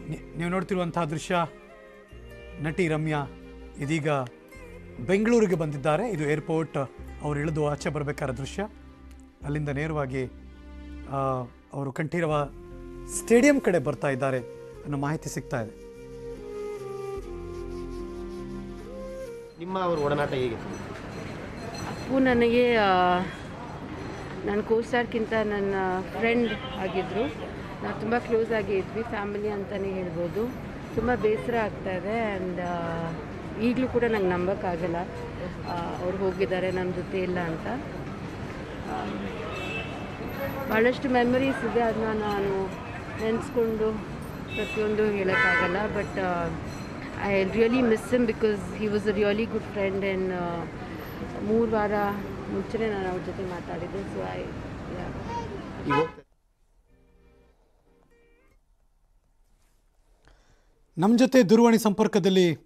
ನಿ- ನೀವು ನೋಡ್ತಿರುವಂತಹ ದೃಶ್ಯ ನಟಿ ರಮ್ಯಾ ಇದೀಗ ಬೆಂಗಳೂರಿಗೆ ಬಂದಿದ್ದಾರೆ ಇದು ಏರ್ಪೋರ್ಟ್ ಅವರು ಇಳಿದು ಆಚೆ ಬರಬೇಕಾದ ದೃಶ್ಯ ಅಲ್ಲಿಂದ ನೇರವಾಗಿ ಆ, ಅವರು ಕಂಠೀರವ ಸ್ಟೇಡಿಯಂ ಕಡೆ ಬರ್ತಾ ಇದ್ದಾರೆ ಅನ್ನೋ ಮಾಹಿತಿ ಸಿಗ್ತಾ ಇದೆ ನಿಮ್ಮ ಅವ್ರ ಒಡನಾಟ ಹೇಗಿತ್ತು ಅಪ್ಪು ನನಗೆ ಆ, ನನ್ನ ಕೋಸ್ಟಾರ್ಗಿಂತ ನನ್ನ ಫ್ರೆಂಡ್ ಆಗಿದ್ದರು ನಾವು ತುಂಬ ಕ್ಲೋಸ್ ಆಗಿ ಇದ್ವಿ ಫ್ಯಾಮಿಲಿ ಅಂತಲೇ ಹೇಳ್ಬೋದು ತುಂಬ ಬೇಸರ ಆಗ್ತಾ ಇದೆ ಆ್ಯಂಡ್ ಈಗಲೂ ಕೂಡ ನಂಗೆ ನಂಬೋಕ್ಕಾಗಲ್ಲ ಅವ್ರು ಹೋಗಿದ್ದಾರೆ ನಮ್ಮ ಜೊತೆ ಇಲ್ಲ ಅಂತ ಆ, ಭಾಳಷ್ಟು ಮೆಮರೀಸ್ ಇದೆ ಅದನ್ನ ನಾನು ನೆನೆಸ್ಕೊಂಡು ಪ್ರತಿಯೊಂದು ಹೇಳೋಕ್ಕಾಗಲ್ಲ but I really miss him because he was a really good friend and ಮೂರು ವಾರ ಮುಂಚೆನೇ ನಾನು ಅವ್ರ ಜೊತೆ ಮಾತಾಡಿದ್ದೆ ಸೊ ಐ ಈಗ ಹೋಗ್ತಾ ನಮ್ಮ ಜೊತೆ ದೂರವಾಣಿ ಸಂಪರ್ಕದಲ್ಲಿ